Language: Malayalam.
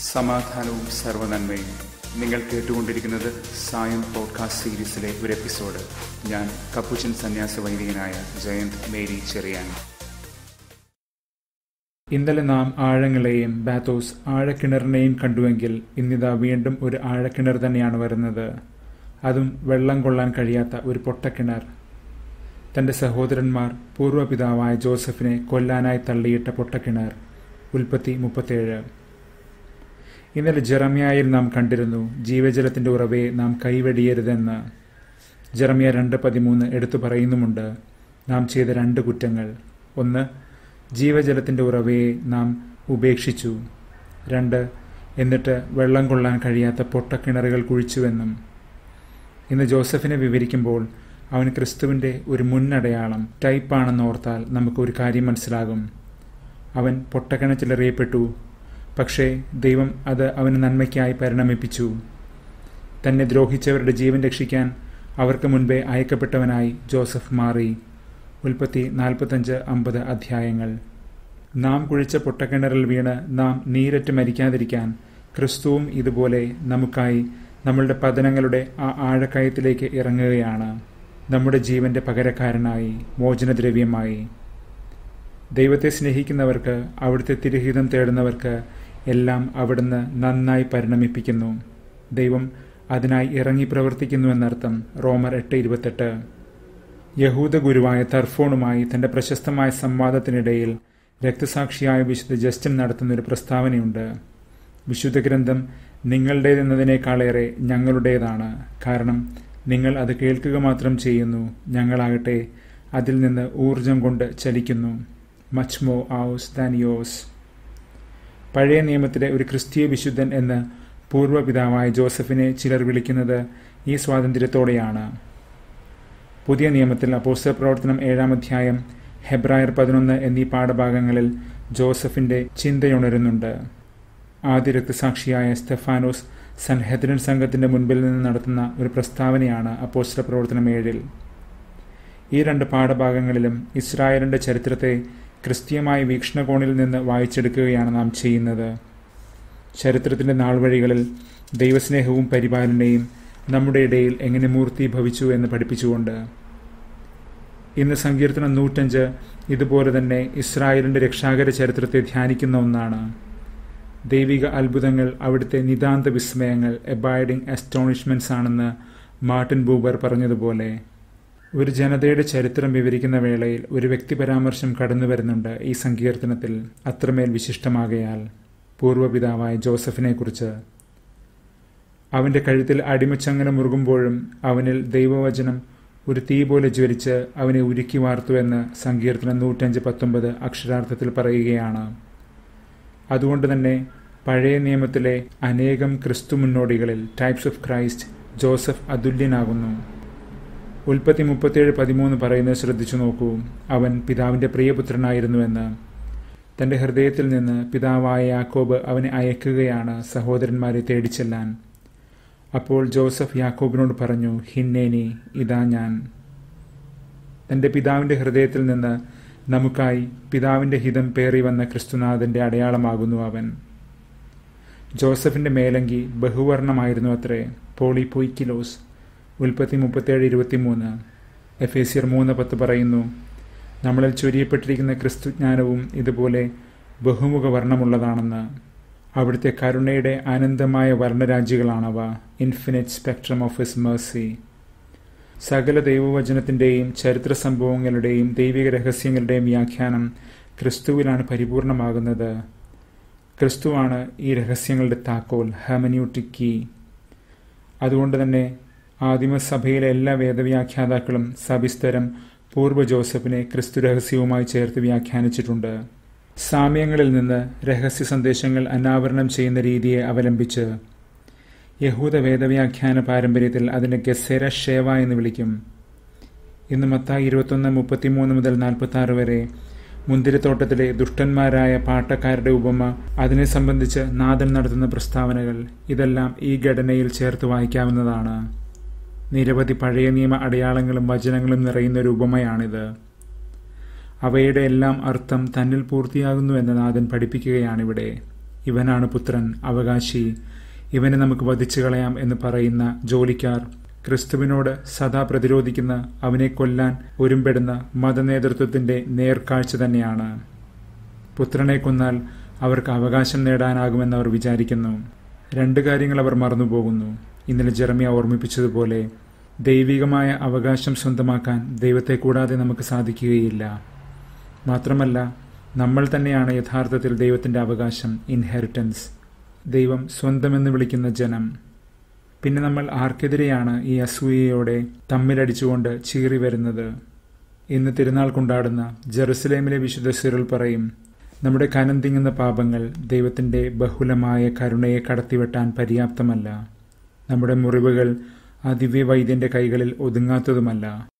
സമാധാനവും സർവനന്മയും നിങ്ങൾ കേട്ടുകൊണ്ടിരിക്കുന്നത് സായം പോഡ്കാസ്റ്റ് സീരീസിലെ ഒരു എപ്പിസോഡ് ഞാൻ കപ്പുച്ചൻ സന്യാസ വൈദികനായ ജയന്ത് മേരി ചെറിയാൻ ഇന്നലെ നാം ആഴങ്ങളെയും ബാത്തോസ് ആഴക്കിണറിനെയും കണ്ടുവെങ്കിൽ ഇന്നിതാ വീണ്ടും ഒരു ആഴക്കിണർ തന്നെയാണ് വരുന്നത് അതും വെള്ളം കൊള്ളാൻ കഴിയാത്ത ഒരു പൊട്ടക്കിണർ തന്റെ സഹോദരന്മാർ പൂർവ്വപിതാവായ ജോസഫിനെ കൊല്ലാനായി തള്ളിയിട്ട പൊട്ടക്കിണർ ഉൽപ്പത്തി മുപ്പത്തേഴ് ഇന്നലെ ജെറമ്യായിൽ നാം കണ്ടിരുന്നു ജീവജലത്തിന്റെ ഉറവയെ നാം കൈവെടിയരുതെന്ന് ജെറമ്യ രണ്ട് പതിമൂന്ന് എടുത്തു പറയുന്നുമുണ്ട് നാം ചെയ്ത രണ്ട് കുറ്റങ്ങൾ ഒന്ന് ജീവജലത്തിന്റെ ഉറവയെ നാം ഉപേക്ഷിച്ചു രണ്ട് എന്നിട്ട് വെള്ളം കൊള്ളാൻ കഴിയാത്ത പൊട്ടക്കിണറുകൾ കുഴിച്ചുവെന്നും ഇന്ന് ജോസഫിനെ വിവരിക്കുമ്പോൾ അവൻ ക്രിസ്തുവിന്റെ ഒരു മുന്നടയാളം ടൈപ്പാണെന്ന് ഓർത്താൽ നമുക്ക് ഒരു കാര്യം മനസ്സിലാകും അവൻ പൊട്ടക്കിണറ്റിലെറിയപ്പെട്ടു പക്ഷേ ദൈവം അത് അവന് നന്മയ്ക്കായി പരിണമിപ്പിച്ചു തന്നെ ദ്രോഹിച്ചവരുടെ ജീവൻ രക്ഷിക്കാൻ അവർക്ക് മുൻപേ അയക്കപ്പെട്ടവനായി ജോസഫ് മാറി ഉൽപ്പത്തി നാൽപ്പത്തഞ്ച് അമ്പത് അധ്യായങ്ങൾ നാം കുഴിച്ച പൊട്ടക്കിണറിൽ വീണ് നാം നീരറ്റ് മരിക്കാതിരിക്കാൻ ക്രിസ്തുവും ഇതുപോലെ നമുക്കായി നമ്മളുടെ പതനങ്ങളുടെ ആ ആഴക്കയത്തിലേക്ക് ഇറങ്ങുകയാണ് നമ്മുടെ ജീവന്റെ പകരക്കാരനായി മോചനദ്രവ്യമായി ദൈവത്തെ സ്നേഹിക്കുന്നവർക്ക് അവിടുത്തെ തിരുഹിതം തേടുന്നവർക്ക് എല്ലാം അവിടുന്ന് നന്നായി പരിണമിപ്പിക്കുന്നു ദൈവം അതിനായി ഇറങ്ങി പ്രവർത്തിക്കുന്നുവെന്നർത്ഥം റോമർ എട്ട് ഇരുപത്തെട്ട് യഹൂദ ഗുരുവായ തർഫോണുമായി തന്റെ പ്രശസ്തമായ സംവാദത്തിനിടയിൽ രക്തസാക്ഷിയായ വിശുദ്ധ ജസ്റ്റിൻ നടത്തുന്ന ഒരു പ്രസ്താവനയുണ്ട് വിശുദ്ധ ഗ്രന്ഥം നിങ്ങളുടേതെന്നതിനേക്കാളേറെ ഞങ്ങളുടേതാണ് കാരണം നിങ്ങൾ അത് കേൾക്കുക മാത്രം ചെയ്യുന്നു ഞങ്ങളാകട്ടെ അതിൽ നിന്ന് ഊർജം കൊണ്ട് ചലിക്കുന്നു മച്ച് മോ ഔസ് ദാൻ യോസ് പഴയ നിയമത്തിലെ ഒരു ക്രിസ്തീയ വിശുദ്ധൻ എന്ന് പൂർവ്വപിതാവായ ജോസഫിനെ ചിലർ വിളിക്കുന്നത് ഈ സ്വാതന്ത്ര്യത്തോടെയാണ് പുതിയ നിയമത്തിൽ അപ്പോസ്റ്റർ പ്രവർത്തനം ഏഴാം അധ്യായം ഹെബ്രായർ പതിനൊന്ന് എന്നീ പാഠഭാഗങ്ങളിൽ ജോസഫിന്റെ ചിന്തയുണരുന്നുണ്ട് ആദ്യ രക്തസാക്ഷിയായ സ്റ്റെഫാനോസ് സൻഹെദ്രൻ സംഘത്തിന്റെ മുൻപിൽ നിന്ന് നടത്തുന്ന ഒരു പ്രസ്താവനയാണ് അപ്പോസ്റ്റർ പ്രവർത്തനം ഏഴിൽ ഈ രണ്ട് പാഠഭാഗങ്ങളിലും ഇസ്രായേലിന്റെ ചരിത്രത്തെ ക്രിസ്തീയമായ വീക്ഷണകോണിൽ നിന്ന് വായിച്ചെടുക്കുകയാണ് നാം ചെയ്യുന്നത് ചരിത്രത്തിന്റെ നാൾവഴികളിൽ ദൈവസ്നേഹവും പരിപാലനയും നമ്മുടെ ഇടയിൽ എങ്ങനെ മൂർത്തീഭവിച്ചു എന്ന് പഠിപ്പിച്ചുകൊണ്ട് ഇന്ന് സങ്കീർത്തനം നൂറ്റഞ്ച് ഇതുപോലെ തന്നെ ഇസ്രായേലിന്റെ രക്ഷാകര ചരിത്രത്തെ ധ്യാനിക്കുന്ന ഒന്നാണ് ദൈവിക അത്ഭുതങ്ങൾ അവിടുത്തെ നിതാന്ത വിസ്മയങ്ങൾ എബൈഡിംഗ് അസ്റ്റോണിഷ്മെന്റ്സ് ആണെന്ന് മാർട്ടിൻ ബൂബർ പറഞ്ഞതുപോലെ ഒരു ജനതയുടെ ചരിത്രം വിവരിക്കുന്ന വേളയിൽ ഒരു വ്യക്തി പരാമർശം കടന്നു വരുന്നുണ്ട് ഈ സങ്കീർത്തനത്തിൽ അത്രമേൽ വിശിഷ്ടമാകയാൽ പൂർവ്വപിതാവായ ജോസഫിനെക്കുറിച്ച് അവന്റെ കഴുത്തിൽ അടിമച്ചങ്ങല മുറുകുമ്പോഴും അവനിൽ ദൈവവചനം ഒരു തീ പോലെ ജ്വലിച്ച് അവനെ ഉരുക്കി വാർത്തുവെന്ന് സങ്കീർത്തനം നൂറ്റഞ്ച് പത്തൊമ്പത് അക്ഷരാർത്ഥത്തിൽ പറയുകയാണ് അതുകൊണ്ട് തന്നെ പഴയ നിയമത്തിലെ അനേകം ക്രിസ്തു മുന്നോടികളിൽ ടൈപ്സ് ഓഫ് ക്രൈസ്റ്റ് ജോസഫ് അതുല്യനാകുന്നു ഉൽപ്പത്തി മുപ്പത്തിയേഴ് പതിമൂന്ന് പറയുന്നത് ശ്രദ്ധിച്ചു നോക്കൂ അവൻ പിതാവിന്റെ പ്രിയപുത്രനായിരുന്നുവെന്ന് തന്റെ ഹൃദയത്തിൽ നിന്ന് പിതാവായ യാക്കോബ് അവനെ അയക്കുകയാണ് സഹോദരന്മാരെ തേടിച്ചെല്ലാൻ അപ്പോൾ ജോസഫ് യാക്കോബിനോട് പറഞ്ഞു ഹിന്നേനി ഇതാ ഞാൻ തന്റെ പിതാവിന്റെ ഹൃദയത്തിൽ നിന്ന് നമുക്കായി പിതാവിന്റെ ഹിതം പേറി വന്ന ക്രിസ്തുനാഥന്റെ അടയാളമാകുന്നു അവൻ ജോസഫിന്റെ മേലങ്കി ബഹുവർണമായിരുന്നു അത്രേ പോളിപൊയ്ക്കിലോസ് ഉൽപ്പത്തി മുപ്പത്തേഴ് ഇരുപത്തിമൂന്ന് എഫ് എസിയർ മൂന്ന് പത്ത് പറയുന്നു നമ്മളിൽ ചൊരിയപ്പെട്ടിരിക്കുന്ന ക്രിസ്തുജ്ഞാനവും ഇതുപോലെ ബഹുമുഖ വർണ്ണമുള്ളതാണെന്ന് അവിടുത്തെ കരുണയുടെ അനന്തമായ വർണ്ണരാജികളാണവ infinite spectrum of his mercy സകല ദൈവവചനത്തിന്റെയും ചരിത്ര സംഭവങ്ങളുടെയും ദൈവിക രഹസ്യങ്ങളുടെയും വ്യാഖ്യാനം ക്രിസ്തുവിലാണ് പരിപൂർണമാകുന്നത് ക്രിസ്തുവാണ് ഈ രഹസ്യങ്ങളുടെ താക്കോൽ ഹെമന്യൂട്ടിക് കീ അതുകൊണ്ട് തന്നെ ആദിമസഭയിലെ എല്ലാ വേദവ്യാഖ്യാതാക്കളും സവിസ്തരം പൂർവ്വ ജോസഫിനെ ക്രിസ്തു രഹസ്യവുമായി ചേർത്ത് വ്യാഖ്യാനിച്ചിട്ടുണ്ട് സാമ്യങ്ങളിൽ നിന്ന് രഹസ്യ സന്ദേശങ്ങൾ അനാവരണം ചെയ്യുന്ന രീതിയെ അവലംബിച്ച് യഹൂദ വേദവ്യാഖ്യാന പാരമ്പര്യത്തിൽ അതിനെ ഗസേര ഷേവ എന്ന് വിളിക്കും ഇന്ന് മത്തായി ഇരുപത്തൊന്ന് മുപ്പത്തിമൂന്ന് മുതൽ നാൽപ്പത്തി ആറ് വരെ മുന്തിരിത്തോട്ടത്തിലെ ദുഷ്ടന്മാരായ പാട്ടക്കാരുടെ ഉപമ അതിനെ സംബന്ധിച്ച് നാഥൻ നടത്തുന്ന പ്രസ്താവനകൾ ഇതെല്ലാം ഈ ഘടനയിൽ ചേർത്ത് വായിക്കാവുന്നതാണ് നിരവധി പഴയ നിയമ അടയാളങ്ങളും വചനങ്ങളും നിറയുന്ന ഒരു ഉപമയാണിത് അവയുടെ എല്ലാം അർത്ഥം തന്നിൽ പൂർത്തിയാകുന്നു എന്ന് നാഥൻ പഠിപ്പിക്കുകയാണിവിടെ ഇവനാണ് പുത്രൻ അവകാശി ഇവനെ നമുക്ക് വധിച്ചു കളയാം എന്ന് പറയുന്ന ജോലിക്കാർ ക്രിസ്തുവിനോട് സദാ പ്രതിരോധിക്കുന്ന അവനെ കൊല്ലാൻ ഒരുമ്പെടുന്ന മതനേതൃത്വത്തിന്റെ നേർക്കാഴ്ച തന്നെയാണ് പുത്രനെ കൊന്നാൽ അവർക്ക് അവകാശം നേടാനാകുമെന്ന് അവർ വിചാരിക്കുന്നു രണ്ട് കാര്യങ്ങൾ അവർ മറന്നുപോകുന്നു ഇന്നലെ ജെറമിയ ഓർമ്മിപ്പിച്ചതുപോലെ ദൈവികമായ അവകാശം സ്വന്തമാക്കാൻ ദൈവത്തെ കൂടാതെ നമുക്ക് സാധിക്കുകയില്ല മാത്രമല്ല നമ്മൾ തന്നെയാണ് യഥാർത്ഥത്തിൽ ദൈവത്തിന്റെ അവകാശം ഇൻഹെറിറ്റൻസ് ദൈവം സ്വന്തമെന്ന് വിളിക്കുന്ന ജനം പിന്നെ നമ്മൾ ആർക്കെതിരെയാണ് ഈ അസൂയയോടെ തമ്മിലടിച്ചുകൊണ്ട് ചീറി വരുന്നത് ഇന്ന് തിരുനാൾ കൊണ്ടാടുന്ന ജെറുസലേമിലെ വിശുദ്ധ സിറിൽ പറയും നമ്മുടെ കനം തിങ്ങുന്ന പാപങ്ങൾ ദൈവത്തിന്റെ ബഹുലമായ കരുണയെ കടത്തിവെട്ടാൻ പര്യാപ്തമല്ല നമ്മുടെ മുറിവുകൾ ആ ദിവ്യവൈദ്യന്റെ കൈകളിൽ ഒതുങ്ങാത്തതുമല്ല